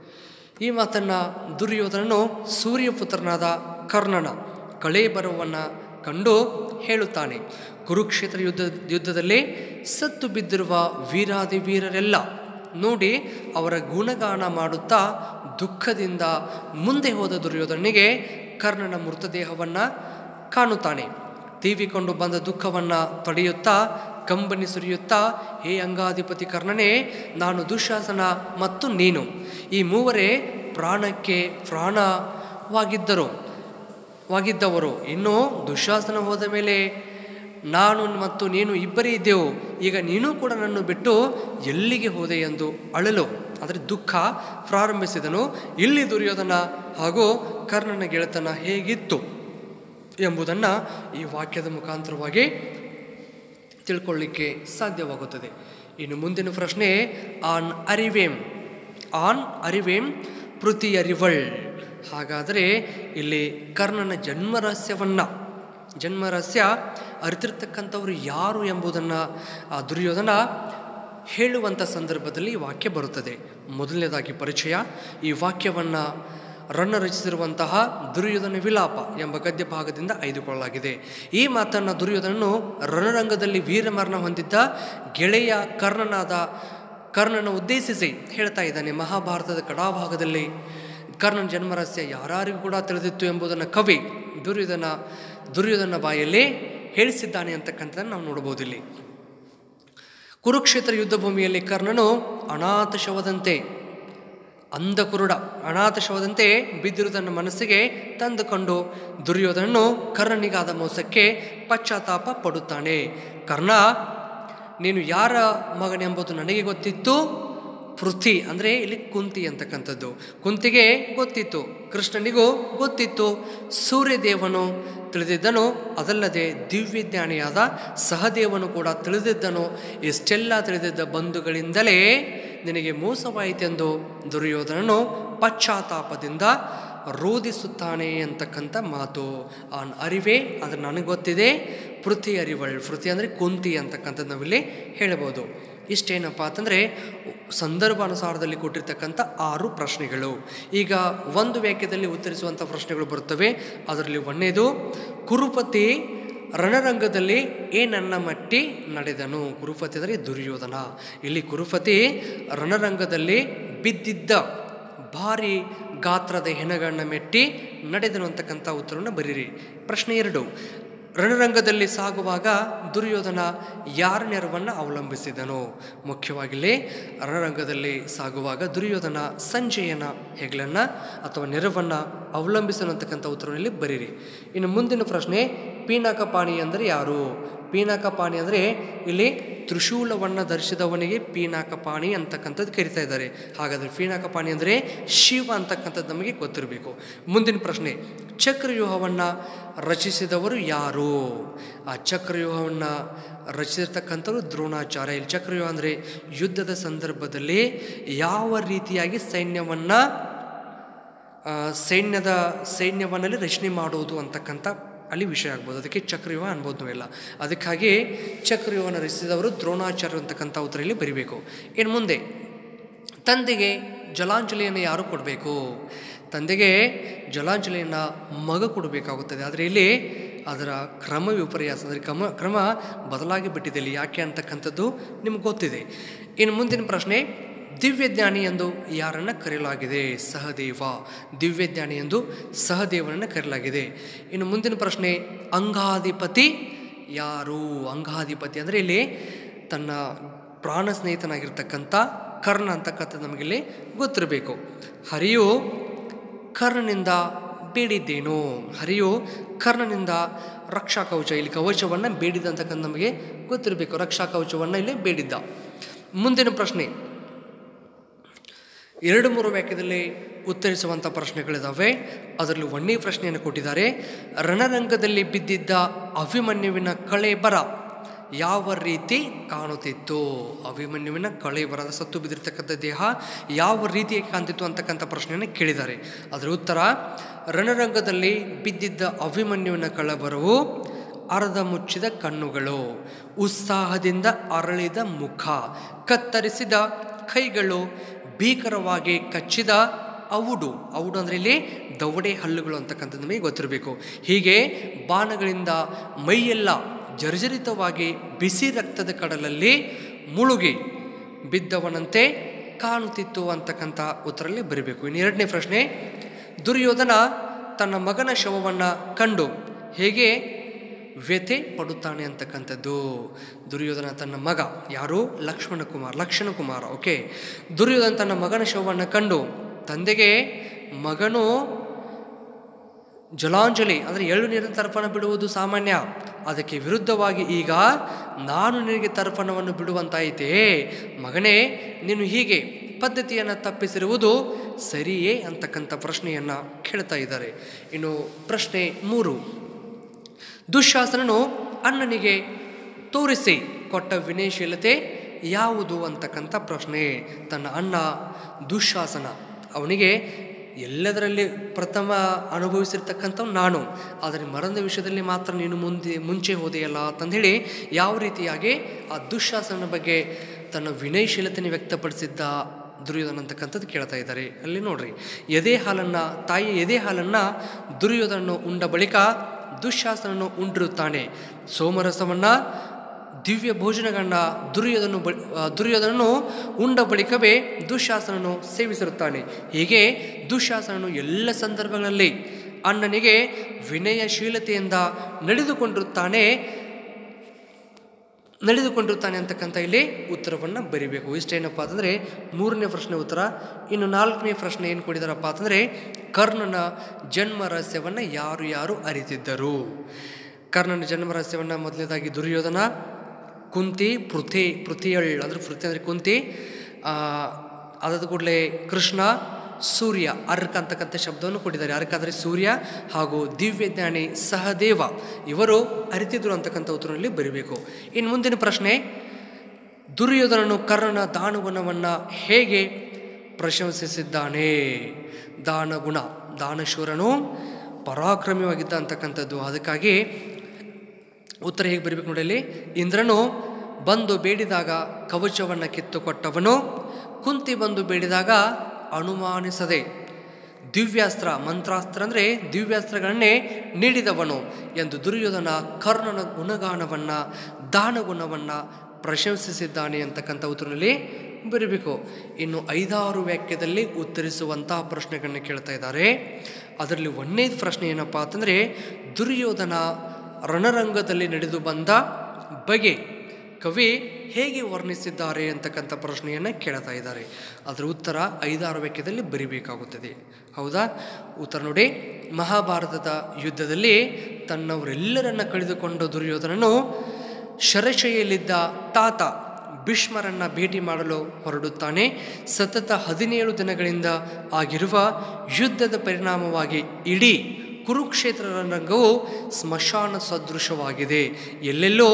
ಈ ಮಾತನ್ನು ದುರ್ಯೋಧನನು ಸೂರ್ಯಪುತ್ರನಾದ ಕರ್ಣನ ಕಳೇಬರವನ್ನು ಕಂಡು ಹೇಳುತ್ತಾನೆ ಕುರುಕ್ಷೇತ್ರ ಯುದ್ಧ ಯುದ್ಧದಲ್ಲಿ ಸತ್ತು ಬಿದ್ದಿರುವ ವೀರಾದಿ ವೀರರೆಲ್ಲ ನೋಡಿ ಅವರ ಗುಣಗಾನ ಮಾಡುತ್ತಾ ದುಃಖದಿಂದ ಮುಂದೆ ಹೋದ ದುರ್ಯೋಧನಿಗೆ ಕರ್ಣನ ಮೃತದೇಹವನ್ನು ಕಾಣುತ್ತಾನೆ ತೀವಿಕೊಂಡು ಬಂದ ದುಃಖವನ್ನು ತಡೆಯುತ್ತಾ ಕಂಬನಿ ಸುರಿಯುತ್ತಾ ಹೇ ಅಂಗಾಧಿಪತಿ ಕರ್ಣನೇ ನಾನು ದುಶಾಸನ ಮತ್ತು ನೀನು ಈ ಮೂವರೇ ಪ್ರಾಣಕ್ಕೆ ಪ್ರಾಣವಾಗಿದ್ದರು ವಾಗಿದ್ದವರು ಇನ್ನು ದುಶಾಸನ ಹೋದ ಮೇಲೆ ನಾನು ಮತ್ತು ನೀನು ಇಬ್ಬರೇ ಇದ್ದೆವು ಈಗ ನೀನು ಕೂಡ ನನ್ನ ಬಿಟ್ಟು ಎಲ್ಲಿಗೆ ಹೋದೆ ಎಂದು ಅಳಲು ಆದರೆ ದುಃಖ ಪ್ರಾರಂಭಿಸಿದನು ಇಲ್ಲಿ ದುರ್ಯೋಧನ ಹಾಗೂ ಕರ್ಣನ ಗೆಳೆತನ ಹೇಗಿತ್ತು ಎಂಬುದನ್ನು ಈ ವಾಕ್ಯದ ಮುಖಾಂತರವಾಗಿ ತಿಳ್ಕೊಳ್ಳಿಕ್ಕೆ ಸಾಧ್ಯವಾಗುತ್ತದೆ ಇನ್ನು ಮುಂದಿನ ಪ್ರಶ್ನೆ ಆನ್ ಅರಿವೇಂ ಆನ್ ಅರಿವೇಂ ಪೃಥಿ ಅರಿವಳ್ ಹಾಗಾದರೆ ಇಲ್ಲಿ ಕರ್ಣನ ಜನ್ಮರಹಸ್ಯವನ್ನು ಜನ್ಮರಹಸ್ಯ ಅರಿತಿರ್ತಕ್ಕಂಥವ್ರು ಯಾರು ಎಂಬುದನ್ನು ಆ ದುರ್ಯೋಧನ ಹೇಳುವಂಥ ಸಂದರ್ಭದಲ್ಲಿ ಈ ವಾಕ್ಯ ಬರುತ್ತದೆ ಮೊದಲನೇದಾಗಿ ಪರಿಚಯ ಈ ವಾಕ್ಯವನ್ನು ರನ್ನ ರಚಿಸಿರುವಂತಹ ದುರ್ಯೋಧನ ವಿಲಾಪ ಎಂಬ ಗದ್ಯ ಭಾಗದಿಂದ ಆಯ್ದುಕೊಳ್ಳಲಾಗಿದೆ ಈ ಮಾತನ್ನು ದುರ್ಯೋಧನನು ರಣರಂಗದಲ್ಲಿ ವೀರಮರಣ ಹೊಂದಿದ್ದ ಗೆಳೆಯ ಕರ್ಣನಾದ ಕರ್ಣನ ಉದ್ದೇಶಿಸಿ ಹೇಳ್ತಾ ಇದ್ದಾನೆ ಮಹಾಭಾರತದ ಕಡಾಭಾಗದಲ್ಲಿ ಕರ್ಣನ ಜನ್ಮರಹಸ್ಯ ಯಾರಿಗೂ ಕೂಡ ತಿಳಿದಿತ್ತು ಎಂಬುದನ್ನು ಕವಿ ದುರ್ಯೋಧನ ದುರ್ಯೋಧನ ಬಾಯಲ್ಲಿ ಹೇಳಿಸಿದ್ದಾನೆ ಅಂತಕ್ಕಂಥದ್ದನ್ನು ನಾವು ನೋಡ್ಬೋದು ಇಲ್ಲಿ ಕುರುಕ್ಷೇತ್ರ ಯುದ್ಧ ಭೂಮಿಯಲ್ಲಿ ಕರ್ಣನು ಅನಾಥ ಶವದಂತೆ ಅಂಧ ಕುರುಡ ಅನಾಥ ಶವದಂತೆ ಬಿದ್ದಿರು ತನ್ನ ಮನಸ್ಸಿಗೆ ತಂದುಕೊಂಡು ದುರ್ಯೋಧನನು ಕರ್ಣನಿಗಾದ ಮೋಸಕ್ಕೆ ಪಶ್ಚಾತ್ತಾಪ ಪಡುತ್ತಾನೆ ಕರ್ಣ ನೀನು ಯಾರ ಮಗನೆಂಬುದು ನನಗೆ ಗೊತ್ತಿತ್ತು ಪೃಥ್ವಿ ಅಂದರೆ ಇಲ್ಲಿ ಕುಂತಿ ಅಂತಕ್ಕಂಥದ್ದು ಕುಂತಿಗೆ ಗೊತ್ತಿತ್ತು ಕೃಷ್ಣನಿಗೂ ಗೊತ್ತಿತ್ತು ಸೂರ್ಯದೇವನು ತಿಳಿದಿದ್ದನು ಅದಲ್ಲದೆ ದಿವ್ಯಜ್ಞಾನಿಯಾದ ಸಹದೇವನು ಕೂಡ ತಿಳಿದಿದ್ದನು ಇಷ್ಟೆಲ್ಲ ತಿಳಿದಿದ್ದ ಬಂಧುಗಳಿಂದಲೇ ನಿನಗೆ ಮೋಸವಾಯಿತೆಂದು ದುರ್ಯೋಧನನು ಪಶ್ಚಾತ್ತಾಪದಿಂದ ರೋಧಿಸುತ್ತಾನೆ ಅಂತಕ್ಕಂಥ ಮಾತು ಆ ಅರಿವೇ ಅದು ನನಗೆ ಗೊತ್ತಿದೆ ಪೃಥ್ವಿ ಅರಿವಳ್ ಪೃಥ್ವಿ ಅಂದರೆ ಕುಂತಿ ಅಂತಕ್ಕಂಥದ್ದು ನಾವಿಲ್ಲಿ ಹೇಳ್ಬೋದು ಇಷ್ಟೇನಪ್ಪ ಅಂತಂದರೆ ಸಂದರ್ಭಾನುಸಾರದಲ್ಲಿ ಕೊಟ್ಟಿರ್ತಕ್ಕಂಥ ಆರು ಪ್ರಶ್ನೆಗಳು ಈಗ ಒಂದು ವಾಕ್ಯದಲ್ಲಿ ಉತ್ತರಿಸುವಂಥ ಪ್ರಶ್ನೆಗಳು ಬರುತ್ತವೆ ಅದರಲ್ಲಿ ಒಂದನೇದು ಕುರುಪತಿ ರಣರಂಗದಲ್ಲಿ ಏನನ್ನ ಮಟ್ಟಿ ನಡೆದನು ಕುರುಪತಿ ಅಂದರೆ ದುರ್ಯೋಧನ ಇಲ್ಲಿ ಕುರುಪತಿ ರಣರಂಗದಲ್ಲಿ ಬಿದ್ದಿದ್ದ ಭಾರಿ ಗಾತ್ರದ ಹೆಣಗಳನ್ನ ಮೆಟ್ಟಿ ನಡೆದನು ಅಂತಕ್ಕಂಥ ಉತ್ತರವನ್ನು ಬರೀರಿ ಪ್ರಶ್ನೆ ಎರಡು ರಣರಂಗದಲ್ಲಿ ಸಾಗುವಾಗ ದುರ್ಯೋಧನ ಯಾರ ನೆರವನ್ನು ಅವಲಂಬಿಸಿದನು ಮುಖ್ಯವಾಗಿಲ್ಲಿ ರಣರಂಗದಲ್ಲಿ ಸಾಗುವಾಗ ದುರ್ಯೋಧನ ಸಂಜಯನ ಹೆಗ್ಲನ್ನು ಅಥವಾ ನೆರವನ್ನು ಅವಲಂಬಿಸನು ಅಂತಕ್ಕಂಥ ಉತ್ತರದಲ್ಲಿ ಬರೀರಿ ಇನ್ನು ಮುಂದಿನ ಪ್ರಶ್ನೆ ಪೀನಕಪಾಣಿ ಅಂದರೆ ಯಾರು ಪೀನಕಪಾಣಿ ಅಂದರೆ ಇಲ್ಲಿ ತ್ರಿಶೂಲವನ್ನು ಧರಿಸಿದವನಿಗೆ ಪೀನಾಕಪಾಣಿ ಅಂತಕ್ಕಂಥದ್ದು ಕರಿತಾ ಇದ್ದಾರೆ ಹಾಗಾದರೆ ಪೀನಾಕಪಾಣಿ ಅಂದರೆ ಶಿವ ಅಂತಕ್ಕಂಥದ್ದು ನಮಗೆ ಗೊತ್ತಿರಬೇಕು ಮುಂದಿನ ಪ್ರಶ್ನೆ ಚಕ್ರವ್ಯೂಹವನ್ನು ರಚಿಸಿದವರು ಯಾರು ಆ ಚಕ್ರವ್ಯೂಹವನ್ನು ರಚಿಸಿರ್ತಕ್ಕಂಥವ್ರು ದ್ರೋಣಾಚಾರ್ಯ ಇಲ್ಲಿ ಚಕ್ರವ್ಯೂಹ ಅಂದರೆ ಯುದ್ಧದ ಸಂದರ್ಭದಲ್ಲಿ ಯಾವ ರೀತಿಯಾಗಿ ಸೈನ್ಯವನ್ನು ಸೈನ್ಯದ ಸೈನ್ಯವನ್ನಲ್ಲಿ ರಚನೆ ಮಾಡುವುದು ಅಂತಕ್ಕಂಥ ಅಲ್ಲಿ ವಿಷಯ ಆಗ್ಬೋದು ಅದಕ್ಕೆ ಚಕ್ರವ್ಯೂಹ ಅನ್ಬೋದು ನಾವೆಲ್ಲ ಅದಕ್ಕಾಗಿ ಚಕ್ರವ್ಯೂಹವನ್ನು ರಚಿಸಿದವರು ದ್ರೋಣಾಚಾರ್ಯ ಅಂತಕ್ಕಂಥ ಉತ್ತರಲ್ಲಿ ಬರಿಬೇಕು ಇನ್ನು ಮುಂದೆ ತಂದೆಗೆ ಜಲಾಂಜಲಿಯನ್ನು ಯಾರು ಕೊಡಬೇಕು ತಂದೆಗೆ ಜಲಾಂಜಲಿಯನ್ನು ಮಗ ಕೊಡಬೇಕಾಗುತ್ತದೆ ಆದರೆ ಇಲ್ಲಿ ಅದರ ಕ್ರಮ ವಿಪರ್ಯಾಸ ಅಂದರೆ ಕ್ರಮ ಕ್ರಮ ಬದಲಾಗಿ ಬಿಟ್ಟಿದೆ ಇಲ್ಲಿ ಯಾಕೆ ಅಂತಕ್ಕಂಥದ್ದು ನಿಮ್ಗೆ ಗೊತ್ತಿದೆ ಇನ್ನು ಮುಂದಿನ ಪ್ರಶ್ನೆ ದಿವ್ಯಜ್ಞಾನಿ ಎಂದು ಯಾರನ್ನು ಕರೆಯಲಾಗಿದೆ ಸಹದೇವ ದಿವ್ಯಜ್ಞಾನಿ ಎಂದು ಸಹದೇವನನ್ನು ಕರೆಯಲಾಗಿದೆ ಇನ್ನು ಮುಂದಿನ ಪ್ರಶ್ನೆ ಅಂಗಾಧಿಪತಿ ಯಾರು ಅಂಗಾಧಿಪತಿ ಅಂದರೆ ಇಲ್ಲಿ ತನ್ನ ಪ್ರಾಣ ಸ್ನೇಹಿತನಾಗಿರ್ತಕ್ಕಂಥ ಕರ್ಣ ಅಂತಕ್ಕಂಥದ್ದು ನಮಗಿಲ್ಲಿ ಗೊತ್ತಿರಬೇಕು ಹರಿಯು ಕರ್ಣನಿಂದ ಬೇಡಿದ್ದೇನು ಹರಿಯು ಕರ್ಣನಿಂದ ರಕ್ಷಾ ಕವಚ ಇಲ್ಲಿ ಕವಚವನ್ನು ಬೇಡಿದಂತಕ್ಕಂಥ ನಮಗೆ ಗೊತ್ತಿರಬೇಕು ರಕ್ಷಾ ಕವಚವನ್ನು ಇಲ್ಲಿ ಬೇಡಿದ್ದ ಮುಂದಿನ ಪ್ರಶ್ನೆ ಎರಡು ಮೂರು ವಾಕ್ಯದಲ್ಲಿ ಉತ್ತರಿಸುವಂಥ ಪ್ರಶ್ನೆಗಳಿದ್ದಾವೆ ಅದರಲ್ಲಿ ಒಂದೇ ಪ್ರಶ್ನೆಯನ್ನು ಕೊಟ್ಟಿದ್ದಾರೆ ರಣರಂಗದಲ್ಲಿ ಬಿದ್ದಿದ್ದ ಅಭಿಮನ್ಯುವಿನ ಕಳೆ ಬರ ಯಾವ ರೀತಿ ಕಾಣುತ್ತಿತ್ತು ಅಭಿಮನ್ಯುವಿನ ಕಳೆ ಬರದ ಸತ್ತು ಬಿದ್ದಿರ್ತಕ್ಕಂಥ ದೇಹ ಯಾವ ರೀತಿ ಕಾಣ್ತಿತ್ತು ಅಂತಕ್ಕಂಥ ಪ್ರಶ್ನೆಯನ್ನು ಕೇಳಿದ್ದಾರೆ ಅದರ ಉತ್ತರ ರಣರಂಗದಲ್ಲಿ ಬಿದ್ದಿದ್ದ ಅಭಿಮನ್ಯುವಿನ ಕಳಬರವು ಅರ್ಧ ಮುಚ್ಚಿದ ಕಣ್ಣುಗಳು ಉತ್ಸಾಹದಿಂದ ಅರಳಿದ ಮುಖ ಕತ್ತರಿಸಿದ ಕೈಗಳು ಭೀಕರವಾಗಿ ಕಚ್ಚಿದ ಔಡು ಔಡು ಅಂದರೆ ಇಲ್ಲಿ ದವಡೆ ಹಲ್ಲುಗಳು ಅಂತಕ್ಕಂಥದ್ದು ನಮಗೆ ಗೊತ್ತಿರಬೇಕು ಹೀಗೆ ಬಾಣಗಳಿಂದ ಮೈಯೆಲ್ಲ ಜರ್ಜರಿತವಾಗಿ ಬಿಸಿ ರಕ್ತದ ಕಡಲಲ್ಲಿ ಮುಳುಗಿ ಬಿದ್ದವನಂತೆ ಕಾಣುತ್ತಿತ್ತು ಅಂತಕ್ಕಂಥ ಉತ್ತರಲ್ಲಿ ಬರೀಬೇಕು ಇನ್ನು ಎರಡನೇ ಪ್ರಶ್ನೆ ದುರ್ಯೋಧನ ತನ್ನ ಮಗನ ಶವವನ್ನು ಕಂಡು ಹೇಗೆ ವ್ಯಥೆ ಪಡುತ್ತಾನೆ ಅಂತಕ್ಕಂಥದ್ದು ದುರ್ಯೋಧನ ತನ್ನ ಮಗ ಯಾರು ಲಕ್ಷ್ಮಣ ಕುಮಾರ್ ಲಕ್ಷಣ ಕುಮಾರ ಓಕೆ ದುರ್ಯೋಧನ ತನ್ನ ಮಗನ ಶವವನ್ನು ಕಂಡು ತಂದೆಗೆ ಮಗನು ಜಲಾಂಜಲಿ ಅಂದರೆ ಎಳ್ಳು ನೀರಿನ ತರ್ಪಣ ಬಿಡುವುದು ಸಾಮಾನ್ಯ ಅದಕ್ಕೆ ವಿರುದ್ಧವಾಗಿ ಈಗ ನಾನು ನಿನಗೆ ತರ್ಪಣವನ್ನು ಬಿಡುವಂತಾಯಿತೇ ಮಗನೇ ನೀನು ಹೀಗೆ ಪದ್ಧತಿಯನ್ನು ತಪ್ಪಿಸಿರುವುದು ಸರಿಯೇ ಅಂತಕ್ಕಂಥ ಪ್ರಶ್ನೆಯನ್ನು ಕೇಳ್ತಾ ಇದ್ದಾರೆ ಇನ್ನು ಪ್ರಶ್ನೆ ಮೂರು ದುಶ್ಯಾಸನನು ಅಣ್ಣನಿಗೆ ತೋರಿಸಿ ಕೊಟ್ಟ ವಿನಯಶೀಲತೆ ಯಾವುದು ಅಂತಕ್ಕಂಥ ಪ್ರಶ್ನೆ ತನ್ನ ಅಣ್ಣ ದುಶ್ಯಾಸನ ಅವನಿಗೆ ಎಲ್ಲದರಲ್ಲಿ ಪ್ರಥಮ ಅನುಭವಿಸಿರ್ತಕ್ಕಂಥವ್ ನಾನು ಆದರೆ ಮರಣದ ವಿಷಯದಲ್ಲಿ ಮಾತ್ರ ನೀನು ಮುಂದೆ ಮುಂಚೆ ಹೋದೆಯಲ್ಲ ಅಂತಂದೇಳಿ ಯಾವ ರೀತಿಯಾಗಿ ಆ ದುಶ್ಯಾಸನ ಬಗ್ಗೆ ತನ್ನ ವಿನಯಶೀಲತೆಯನ್ನು ವ್ಯಕ್ತಪಡಿಸಿದ್ದ ದುರ್ಯೋಧನ ಅಂತಕ್ಕಂಥದ್ದು ಕೇಳ್ತಾ ಇದ್ದಾರೆ ಅಲ್ಲಿ ನೋಡ್ರಿ ಎದೆ ಹಾಲನ್ನು ತಾಯಿ ಎದೆ ಹಾಲನ್ನು ದುರ್ಯೋಧನನು ಉಂಡ ಬಳಿಕ ದುಶ್ಯಾಸನನು ಉಂಡಿರುತ್ತಾನೆ ಸೋಮರಸವನ್ನು ದಿವ್ಯ ಭೋಜನಗಳನ್ನ ದುರ್ಯೋಧನ ಬ ದುರ್ಯೋಧನನು ಉಂಡ ಬಳಿಕವೇ ದುಶ್ಯಾಸನನು ಸೇವಿಸಿರುತ್ತಾನೆ ಹೀಗೆ ದುಶ್ಯಾಸನನು ಎಲ್ಲ ಸಂದರ್ಭಗಳಲ್ಲಿ ಅಣ್ಣನಿಗೆ ವಿನಯಶೀಲತೆಯಿಂದ ನಡೆದುಕೊಂಡಿರುತ್ತಾನೆ ನಡೆದುಕೊಂಡಿರ್ತಾನೆ ಅಂತಕ್ಕಂಥ ಇಲ್ಲಿ ಉತ್ತರವನ್ನು ಬರಿಬೇಕು ಇಷ್ಟೇನಪ್ಪ ಅಂತಂದರೆ ಮೂರನೇ ಪ್ರಶ್ನೆ ಉತ್ತರ ಇನ್ನು ನಾಲ್ಕನೇ ಪ್ರಶ್ನೆ ಏನು ಕೊಟ್ಟಿದ್ದಾರಪ್ಪ ಅಂತಂದರೆ ಕರ್ಣನ ಜನ್ಮ ರಹಸ್ಯವನ್ನು ಯಾರು ಯಾರು ಅರಿತಿದ್ದರು ಕರ್ಣನ ಜನ್ಮ ರಹಸ್ಯವನ್ನು ಮೊದಲನೇದಾಗಿ ದುರ್ಯೋಧನ ಕುಂತಿ ಪೃಥಿ ಪೃಥಿಯಳ್ ಅಂದ್ರೆ ಪೃಥಿ ಅಂದರೆ ಕುಂತಿ ಅದಾದ ಕೂಡಲೇ ಕೃಷ್ಣ ಸೂರ್ಯ ಅರ್ಕ್ ಅಂತಕ್ಕಂಥ ಶಬ್ದವನ್ನು ಕೊಟ್ಟಿದ್ದಾರೆ ಅರ್ಕ್ ಅಂದರೆ ಸೂರ್ಯ ಹಾಗೂ ದಿವ್ಯಜ್ಞಾನಿ ಸಹದೇವ ಇವರು ಅರಿತಿದ್ರು ಅಂತಕ್ಕಂಥ ಉತ್ತರದಲ್ಲಿ ಬರೀಬೇಕು ಇನ್ನು ಮುಂದಿನ ಪ್ರಶ್ನೆ ದುರ್ಯೋಧನನು ಕರ್ಣನ ದಾನಗುಣವನ್ನು ಹೇಗೆ ಪ್ರಶಂಸಿಸಿದ್ದಾನೆ ದಾನಗುಣ ದಾನಶೂರನು ಪರಾಕ್ರಮವಾಗಿದ್ದ ಅಂತಕ್ಕಂಥದ್ದು ಅದಕ್ಕಾಗಿ ಉತ್ತರ ಹೇಗೆ ಬರಬೇಕು ನೋಡಿ ಅಲ್ಲಿ ಇಂದ್ರನು ಬಂದು ಬೇಡಿದಾಗ ಕವಚವನ್ನು ಕಿತ್ತುಕೊಟ್ಟವನು ಕುಂತಿ ಬಂದು ಬೇಡಿದಾಗ ಅನುಮಾನಿಸದೆ ದಿವ್ಯಾಸ್ತ್ರ ಮಂತ್ರಾಸ್ತ್ರ ಅಂದರೆ ದಿವ್ಯಾಸ್ತ್ರಗಳನ್ನೇ ನೀಡಿದವನು ಎಂದು ದುರ್ಯೋಧನ ಕರ್ಣನ ಗುಣಗಾನವನ್ನು ದಾನಗುಣವನ್ನು ಪ್ರಶಂಸಿಸಿದ್ದಾನೆ ಅಂತಕ್ಕಂಥ ಉತ್ತರದಲ್ಲಿ ಬರೀಬೇಕು ಇನ್ನು ಐದಾರು ವಾಕ್ಯದಲ್ಲಿ ಉತ್ತರಿಸುವಂತಹ ಪ್ರಶ್ನೆಗಳನ್ನ ಕೇಳ್ತಾ ಇದ್ದಾರೆ ಅದರಲ್ಲಿ ಒಂದನೇ ಪ್ರಶ್ನೆ ಏನಪ್ಪ ಅಂತಂದರೆ ದುರ್ಯೋಧನ ರಣರಂಗದಲ್ಲಿ ನಡೆದು ಬಂದ ಬಗೆ ಕವಿ ಹೇಗೆ ವರ್ಣಿಸಿದ್ದಾರೆ ಅಂತಕ್ಕಂಥ ಪ್ರಶ್ನೆಯನ್ನು ಕೇಳ್ತಾ ಇದ್ದಾರೆ ಅದರ ಉತ್ತರ ಐದಾರು ವಾಕ್ಯದಲ್ಲಿ ಬರಿಬೇಕಾಗುತ್ತದೆ ಹೌದಾ ಉತ್ತರ ನೋಡಿ ಮಹಾಭಾರತದ ಯುದ್ಧದಲ್ಲಿ ತನ್ನವರೆಲ್ಲರನ್ನ ಕಳೆದುಕೊಂಡ ದುರ್ಯೋಧನನು ಶರಶೈಯಲ್ಲಿದ್ದ ತಾತ ಭೀಷ್ಮರನ್ನ ಭೇಟಿ ಮಾಡಲು ಹೊರಡುತ್ತಾನೆ ಸತತ ಹದಿನೇಳು ದಿನಗಳಿಂದ ಆಗಿರುವ ಯುದ್ಧದ ಪರಿಣಾಮವಾಗಿ ಇಡೀ ಕುರುಕ್ಷೇತ್ರ ರಂಗವು ಸ್ಮಶಾನ ಸದೃಶವಾಗಿದೆ ಎಲ್ಲೆಲ್ಲೋ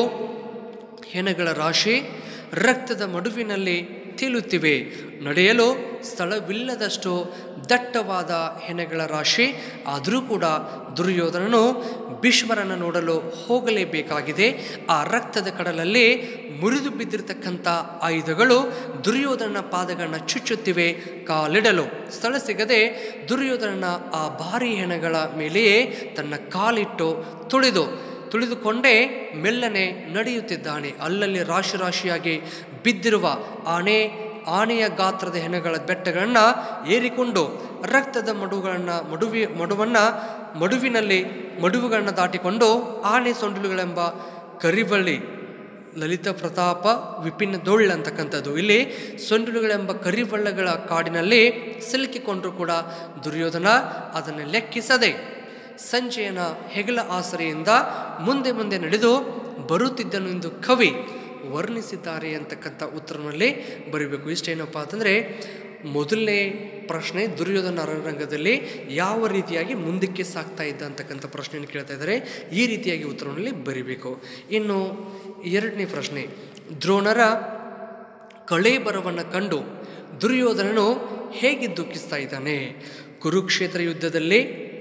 ಹೆಣಗಳ ರಾಶಿ ರಕ್ತದ ಮಡುವಿನಲ್ಲಿ ತೇಲುತ್ತಿವೆ ನಡೆಯಲು ಸ್ಥಳವಿಲ್ಲದಷ್ಟು ದಟ್ಟವಾದ ಹೆಣಗಳ ರಾಶಿ ಆದರೂ ಕೂಡ ದುರ್ಯೋಧನನು ಭೀಷ್ಮರನ್ನು ನೋಡಲು ಹೋಗಲೇಬೇಕಾಗಿದೆ ಆ ರಕ್ತದ ಕಡಲಲ್ಲಿ ಮುರಿದು ಬಿದ್ದಿರತಕ್ಕಂಥ ಆಯುಧಗಳು ದುರ್ಯೋಧನನ ಪಾದಗಳನ್ನ ಚುಚ್ಚುತ್ತಿವೆ ಕಾಲಿಡಲು ಸ್ಥಳ ಸಿಗದೆ ದುರ್ಯೋಧನನ ಆ ಭಾರಿ ಹೆಣಗಳ ಮೇಲೆಯೇ ತನ್ನ ಕಾಲಿಟ್ಟು ತುಳಿದು ತುಳಿದುಕೊಂಡೇ ಮೆಲ್ಲನೆ ನಡೆಯುತ್ತಿದ್ದಾನೆ ಅಲ್ಲಲ್ಲಿ ರಾಶಿ ರಾಶಿಯಾಗಿ ಬಿದ್ದಿರುವ ಆನೆ ಆನೆಯ ಗಾತ್ರದ ಹೆಣಗಳ ಬೆಟ್ಟಗಳನ್ನು ಏರಿಕೊಂಡು ರಕ್ತದ ಮಡುಗಳನ್ನು ಮಡುವಿ ಮಡುವನ್ನು ಮಡುವಿನಲ್ಲಿ ಮಡುವುಗಳನ್ನು ದಾಟಿಕೊಂಡು ಆನೆ ಸೊಂಡಿಲುಗಳೆಂಬ ಕರಿಬಳ್ಳಿ ಲಲಿತ ಪ್ರತಾಪ ವಿಪಿನ್ ದೊಳ್ಳ ಅಂತಕ್ಕಂಥದ್ದು ಇಲ್ಲಿ ಸೊಂಡಿಲುಗಳೆಂಬ ಕರಿಬಳ್ಳಗಳ ಕಾಡಿನಲ್ಲಿ ಸಿಲುಕಿಕೊಂಡರೂ ಕೂಡ ದುರ್ಯೋಧನ ಅದನ್ನು ಲೆಕ್ಕಿಸದೆ ಸಂಜಯನ ಹೆಗಲ ಆಸರೆಯಿಂದ ಮುಂದೆ ಮುಂದೆ ನಡೆದು ಬರುತ್ತಿದ್ದನು ಎಂದು ಕವಿ ವರ್ಣಿಸಿದ್ದಾರೆ ಅಂತಕ್ಕಂಥ ಉತ್ತರನಲ್ಲಿ ಬರೀಬೇಕು ಇಷ್ಟೇನಪ್ಪ ಅಂತಂದರೆ ಮೊದಲನೇ ಪ್ರಶ್ನೆ ದುರ್ಯೋಧನ ರಣರಂಗದಲ್ಲಿ ಯಾವ ರೀತಿಯಾಗಿ ಮುಂದಕ್ಕೆ ಸಾಗ್ತಾ ಇದ್ದ ಅಂತಕ್ಕಂಥ ಪ್ರಶ್ನೆಯನ್ನು ಕೇಳ್ತಾ ಇದ್ದಾರೆ ಈ ರೀತಿಯಾಗಿ ಉತ್ತರದಲ್ಲಿ ಬರಿಬೇಕು ಇನ್ನು ಎರಡನೇ ಪ್ರಶ್ನೆ ದ್ರೋಣರ ಕಳೇಬರವನ್ನು ಕಂಡು ದುರ್ಯೋಧನನು ಹೇಗೆ ದುಃಖಿಸ್ತಾ ಇದ್ದಾನೆ ಕುರುಕ್ಷೇತ್ರ ಯುದ್ಧದಲ್ಲಿ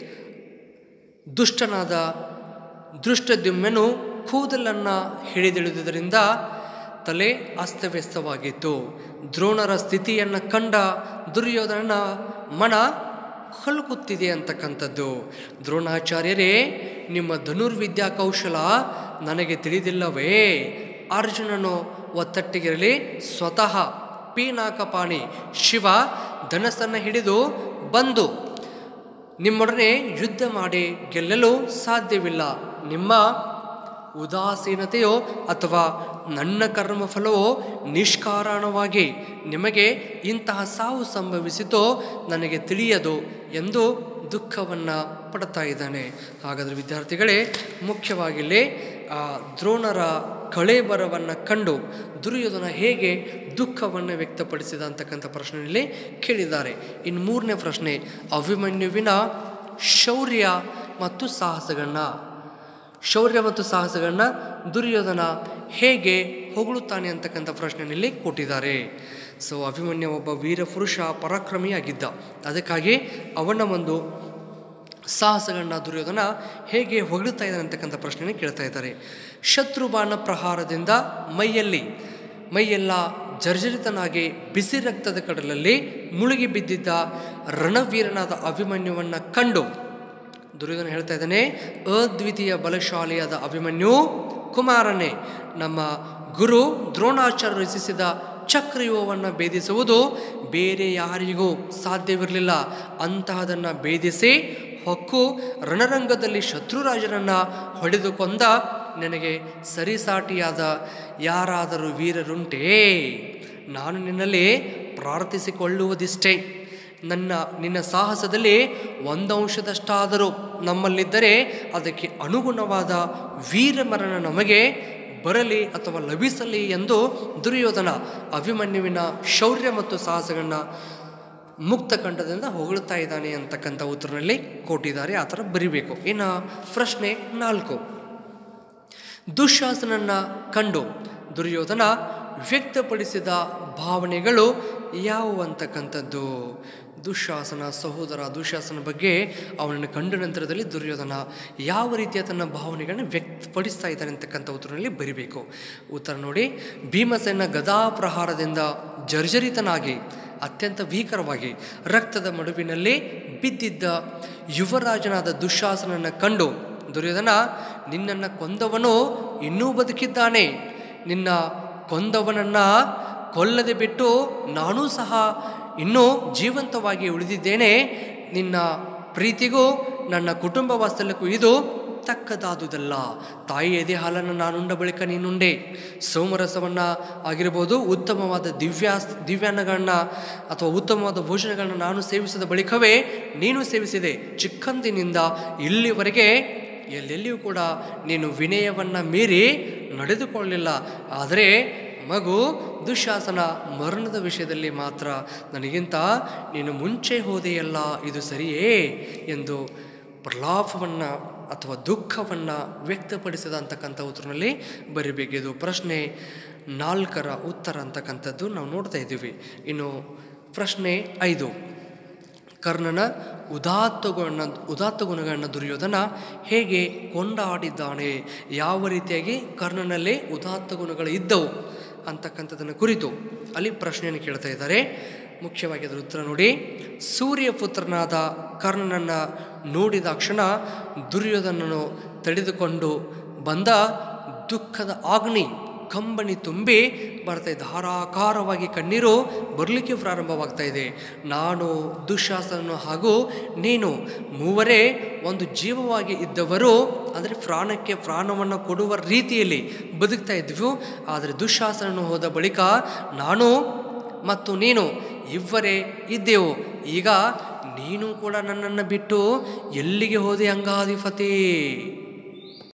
ದುಷ್ಟನಾದ ದೃಷ್ಟದ್ಯುಮ್ಯನು ಕೂದಲನ್ನು ಹಿಡಿದಿಳಿದುದರಿಂದ ತಲೆ ಅಸ್ತವ್ಯಸ್ತವಾಗಿತ್ತು ದ್ರೋಣರ ಸ್ಥಿತಿಯನ್ನು ಕಂಡ ದುರ್ಯೋಧನನ ಮನ ಕಲುಕುತ್ತಿದೆ ಅಂತಕ್ಕಂಥದ್ದು ದ್ರೋಣಾಚಾರ್ಯರೇ ನಿಮ್ಮ ಧನುರ್ವಿದ್ಯಾ ಕೌಶಲ ನನಗೆ ತಿಳಿದಿಲ್ಲವೇ ಅರ್ಜುನನು ಒತ್ತಟ್ಟಿಗಿರಲಿ ಸ್ವತಃ ಪೀನಾಕಪಾಣಿ ಶಿವ ಧನಸ್ಸನ್ನು ಹಿಡಿದು ಬಂದು ನಿಮ್ಮೊಡನೆ ಯುದ್ಧ ಮಾಡಿ ಗೆಲ್ಲಲು ಸಾಧ್ಯವಿಲ್ಲ ನಿಮ್ಮ ಉದಾಸೀನತೆಯೋ ಅಥವಾ ನನ್ನ ಕರ್ಮಫಲವೋ ನಿಷ್ಕಾರಣವಾಗಿ ನಿಮಗೆ ಇಂತಹ ಸಾವು ಸಂಭವಿಸಿತೋ ನನಗೆ ತಿಳಿಯದು ಎಂದು ದುಃಖವನ್ನು ಪಡ್ತಾ ಇದ್ದಾನೆ ಹಾಗಾದರೆ ವಿದ್ಯಾರ್ಥಿಗಳೇ ಮುಖ್ಯವಾಗಿಲ್ಲಿ ಆ ದ್ರೋಣರ ಕಳೇಬರವನ್ನು ಕಂಡು ದುರ್ಯೋಧನ ಹೇಗೆ ದುಃಖವನ್ನು ವ್ಯಕ್ತಪಡಿಸಿದ ಅಂತಕ್ಕಂಥ ಪ್ರಶ್ನೆಯಲ್ಲಿ ಕೇಳಿದ್ದಾರೆ ಇನ್ನು ಮೂರನೇ ಪ್ರಶ್ನೆ ಅಭಿಮನ್ಯುವಿನ ಶೌರ್ಯ ಮತ್ತು ಸಾಹಸಗಳನ್ನ ಶೌರ್ಯ ಮತ್ತು ಸಾಹಸಗಳನ್ನ ದುರ್ಯೋಧನ ಹೇಗೆ ಹೊಗಳುತ್ತಾನೆ ಅಂತಕ್ಕಂಥ ಪ್ರಶ್ನೆಯಲ್ಲಿ ಕೊಟ್ಟಿದ್ದಾರೆ ಸೊ ಅಭಿಮನ್ಯು ಒಬ್ಬ ವೀರ ಪುರುಷ ಪರಾಕ್ರಮಿಯಾಗಿದ್ದ ಅದಕ್ಕಾಗಿ ಅವನ ಒಂದು ಸಾಹಸಗಳನ್ನ ದುರ್ಯೋಧನ ಹೇಗೆ ಹೊಗಳುತ್ತಾ ಇದ್ದಾನೆ ಅಂತಕ್ಕಂಥ ಪ್ರಶ್ನೆನ ಕೇಳ್ತಾ ಇದ್ದಾರೆ ಶತ್ರುಬಾಣ ಪ್ರಹಾರದಿಂದ ಮೈಯಲ್ಲಿ ಮೈಯೆಲ್ಲ ಜರ್ಜರಿತನಾಗಿ ಬಿಸಿ ರಕ್ತದ ಕಡಲಲ್ಲಿ ಮುಳುಗಿ ಬಿದ್ದಿದ್ದ ರಣವೀರನಾದ ಅಭಿಮನ್ಯುವನ್ನು ಕಂಡು ದುರ್ಯೋಧನ ಹೇಳ್ತಾ ಇದ್ದಾನೆ ಅದ್ವಿತೀಯ ಬಲಶಾಲಿಯಾದ ಅಭಿಮನ್ಯು ಕುಮಾರನೇ ನಮ್ಮ ಗುರು ದ್ರೋಣಾಚಾರ್ಯ ರಚಿಸಿದ ಚಕ್ರವ್ಯೂಹವನ್ನು ಭೇದಿಸುವುದು ಬೇರೆ ಯಾರಿಗೂ ಸಾಧ್ಯವಿರಲಿಲ್ಲ ಅಂತಹದನ್ನು ಭೇದಿಸಿ ಹೊಕ್ಕು ರಣರಂಗದಲ್ಲಿ ಶತ್ರುರಾಜನನ್ನು ಹೊಡೆದು ಕೊಂದ ನಿನಗೆ ಸರಿಸಾಟಿಯಾದ ಯಾರಾದರೂ ವೀರರುಂಟೇ ನಾನು ನಿನ್ನಲ್ಲಿ ಪ್ರಾರ್ಥಿಸಿಕೊಳ್ಳುವುದಿಷ್ಟೇ ನನ್ನ ನಿನ್ನ ಸಾಹಸದಲ್ಲಿ ಒಂದಂಶದಷ್ಟಾದರೂ ನಮ್ಮಲ್ಲಿದ್ದರೆ ಅದಕ್ಕೆ ಅನುಗುಣವಾದ ವೀರಮರಣ ನಮಗೆ ಬರಲಿ ಅಥವಾ ಲಭಿಸಲಿ ಎಂದು ದುರ್ಯೋಧನ ಅಭಿಮನ್ಯುವಿನ ಶೌರ್ಯ ಮತ್ತು ಸಾಹಸಗಳನ್ನ ಮುಕ್ತ ಕಂಠದಿಂದ ಹೊಗಳುತ್ತಾ ಇದ್ದಾನೆ ಅಂತಕ್ಕಂಥ ಉತ್ತರನಲ್ಲಿ ಕೊಟ್ಟಿದ್ದಾರೆ ಆ ಥರ ಬರಿಬೇಕು ಇನ್ನು ಪ್ರಶ್ನೆ ನಾಲ್ಕು ದುಶ್ಯಾಸನನ್ನ ಕಂಡು ದುರ್ಯೋಧನ ವ್ಯಕ್ತಪಡಿಸಿದ ಭಾವನೆಗಳು ಯಾವುವು ಅಂತಕ್ಕಂಥದ್ದು ದುಶ್ಯಾಸನ ಸಹೋದರ ದುಶ್ಯಾಸನ ಬಗ್ಗೆ ಅವನನ್ನು ಕಂಡ ನಂತರದಲ್ಲಿ ದುರ್ಯೋಧನ ಯಾವ ರೀತಿಯ ತನ್ನ ಭಾವನೆಗಳನ್ನ ವ್ಯಕ್ತಪಡಿಸ್ತಾ ಇದ್ದಾನೆ ಅಂತಕ್ಕಂಥ ಉತ್ತರದಲ್ಲಿ ಬರಿಬೇಕು ಉತ್ತರ ನೋಡಿ ಭೀಮಸೇನ ಗದಾ ಪ್ರಹಾರದಿಂದ ಜರ್ಜರಿತನಾಗಿ ಅತ್ಯಂತ ಭೀಕರವಾಗಿ ರಕ್ತದ ಮಡುವಿನಲ್ಲಿ ಬಿದ್ದಿದ್ದ ಯುವರಾಜನಾದ ದುಶ್ಯಾಸನನ್ನು ಕಂಡು ದುರ್ಯೋಧನ ನಿನ್ನನ್ನು ಕೊಂದವನು ಇನ್ನೂ ಬದುಕಿದ್ದಾನೆ ನಿನ್ನ ಕೊಂದವನನ್ನು ಕೊಲ್ಲದೆ ಬಿಟ್ಟು ನಾನೂ ಸಹ ಇನ್ನೂ ಜೀವಂತವಾಗಿ ಉಳಿದಿದ್ದೇನೆ ನಿನ್ನ ಪ್ರೀತಿಗೂ ನನ್ನ ಕುಟುಂಬ ವಾಸ್ತಲ್ಯಕ್ಕೂ ಇದು ತಕ್ಕದಾದುದಲ್ಲ ತಾಯಿ ಎದೆ ಹಾಲನ್ನು ನಾನುಂಡ ಬಳಿಕ ನೀನುಂಡೆ ಸೋಮರಸವನ್ನು ಆಗಿರ್ಬೋದು ಉತ್ತಮವಾದ ದಿವ್ಯಾಸ್ ದಿವ್ಯಾನ್ನಗಳನ್ನ ಅಥವಾ ಉತ್ತಮವಾದ ಭೋಜನಗಳನ್ನ ನಾನು ಸೇವಿಸಿದ ಬಳಿಕವೇ ನೀನು ಸೇವಿಸಿದೆ ಚಿಕ್ಕಂದಿನಿಂದ ಇಲ್ಲಿವರೆಗೆ ಎಲ್ಲೆಲ್ಲಿಯೂ ಕೂಡ ನೀನು ವಿನಯವನ್ನು ಮೀರಿ ನಡೆದುಕೊಳ್ಳಲಿಲ್ಲ ಆದರೆ ಮಗು ದುಶ್ಯಾಸನ ಮರಣದ ವಿಷಯದಲ್ಲಿ ಮಾತ್ರ ನನಗಿಂತ ನೀನು ಮುಂಚೆ ಹೋದೆಯಲ್ಲ ಇದು ಸರಿಯೇ ಎಂದು ಪ್ರಲಾಪವನ್ನು ಅಥವಾ ದುಃಖವನ್ನು ವ್ಯಕ್ತಪಡಿಸಿದ ಅಂತಕ್ಕಂಥ ಉತ್ತರನಲ್ಲಿ ಬರಿಬೇಕಿದು ಪ್ರಶ್ನೆ ನಾಲ್ಕರ ಉತ್ತರ ಅಂತಕ್ಕಂಥದ್ದು ನಾವು ನೋಡ್ತಾ ಇದ್ದೀವಿ ಇನ್ನು ಪ್ರಶ್ನೆ ಐದು ಕರ್ಣನ ಉದಾತ್ತ ಗುಣ ಉದಾತ್ತ ಗುಣಗಳನ್ನ ದುರ್ಯೋಧನ ಹೇಗೆ ಕೊಂಡಾಡಿದ್ದಾನೆ ಯಾವ ರೀತಿಯಾಗಿ ಕರ್ಣನಲ್ಲಿ ಉದಾತ್ತ ಗುಣಗಳು ಇದ್ದವು ಅಂತಕ್ಕಂಥದ್ದನ್ನು ಕುರಿತು ಅಲ್ಲಿ ಪ್ರಶ್ನೆಯನ್ನು ಕೇಳ್ತಾ ಇದ್ದಾರೆ ಮುಖ್ಯವಾಗಿ ಅದರ ಉತ್ತರ ನೋಡಿ ಸೂರ್ಯಪುತ್ರನಾದ ಕರ್ಣನನ್ನು ನೋಡಿದ ಕ್ಷಣ ದುರ್ಯೋಧನನು ತಡೆದುಕೊಂಡು ಬಂದ ದುಃಖದ ಆಗ್ನಿ ಕಂಬನಿ ತುಂಬಿ ಬರ್ತಾ ಇದೆ ಧಾರಾಕಾರವಾಗಿ ಕಣ್ಣೀರು ಬರಲಿಕ್ಕೆ ಪ್ರಾರಂಭವಾಗ್ತಾ ಇದೆ ನಾನು ದುಶ್ಯಾಸನನು ಹಾಗೂ ನೀನು ಮೂವರೇ ಒಂದು ಜೀವವಾಗಿ ಇದ್ದವರು ಅಂದರೆ ಪ್ರಾಣಕ್ಕೆ ಪ್ರಾಣವನ್ನು ಕೊಡುವ ರೀತಿಯಲ್ಲಿ ಬದುಕ್ತಾ ಇದ್ವು ಆದರೆ ದುಶ್ಯಾಸನನು ಹೋದ ಬಳಿಕ ನಾನು ಮತ್ತು ನೀನು ಇಬ್ಬರೇ ಇದ್ದೆವು ಈಗ ನೀನು ಕೂಡ ನನ್ನನ್ನು ಬಿಟ್ಟು ಎಲ್ಲಿಗೆ ಹೋದೆ ಅಂಗಾಧಿಪತಿ